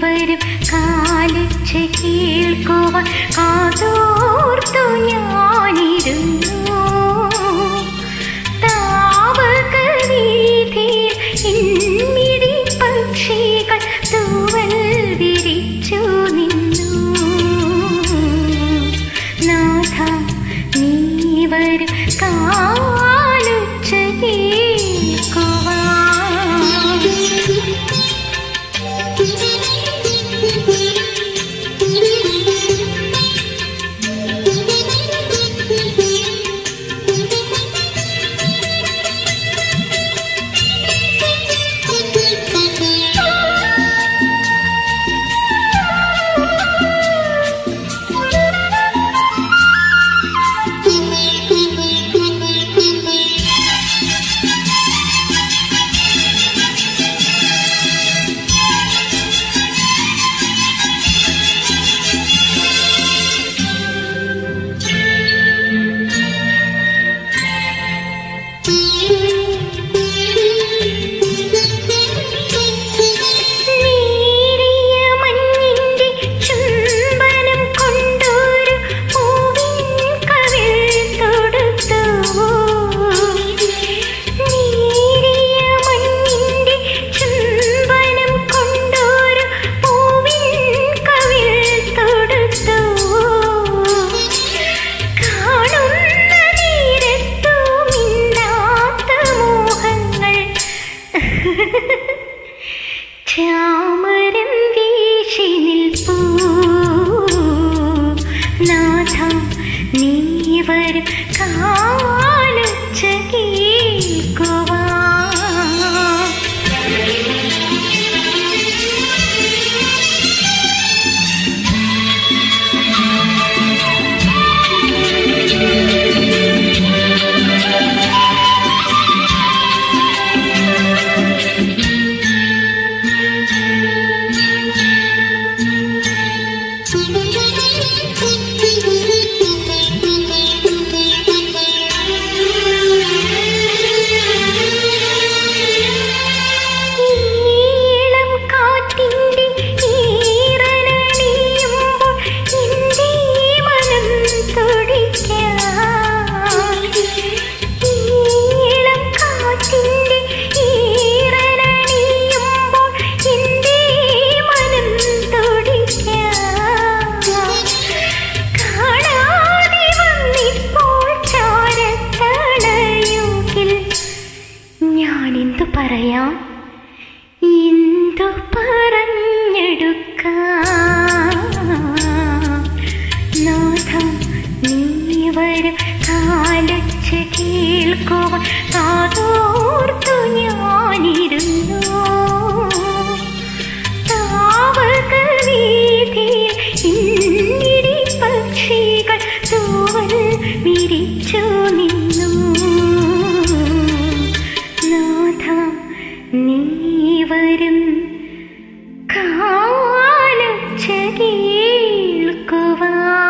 വരും കാലിച്ച കേൾക്കുവാൻ കാതോർത്തു ഞാനിരുന്നു താവകവീഥിയിൽ ഇൻമിഴി പക്ഷികൾ തൂവൽ വിരിച്ചു നിന്നു നാഥ നീ വരും കാലുച്ച കേൾക്കുവാൻ നേരിയ മഞ്ഞിന്റെ ചുംബനം കൊണ്ടൊരു പൂവിൻ കവിൾ തൊടുത്തു. നേരിയ മഞ്ഞിന്റെ ചുംബനം കൊണ്ടൊരു പൂവിൻ കവിൾ തൊടുത്തു. കാണുന്ന നേരത്തു മിണ്ടാത്ത മോഹങ്ങൾ ചാമരം വീശി നിൽപ്പൂ നാഥ നീ വരും കാലൊച്ച കേൾക്കുവാൻ ഈളം കാറ്റിന്റെ ഈറനണിയുമ്പോൾ എന്റെ മനം തുടിക്കാൻ ഈളം കാറ്റിന്റെ ഈറനണിയുമ്പോൾ എന്റെ മനം തുടിക്കാൻ കാണാതെ വന്നിപ്പോൾ ചാരത്തണയുകിൽ ഞാനെന്തു പറയാം എന്തു പറഞ്ഞെടുക്കാം നാഥം നീ വരും കാലച്ച കേൾക്കുവാൻ കാതോർത്തു ഞാനിരുന്നു താവകവീഥിയിൽ ഇന്നിരി പക്ഷികൾ തൂവൽ വിരിച്ചു നിന്നു നാഥ നീ വരും കാലച്ച കേൾക്കുവാൻ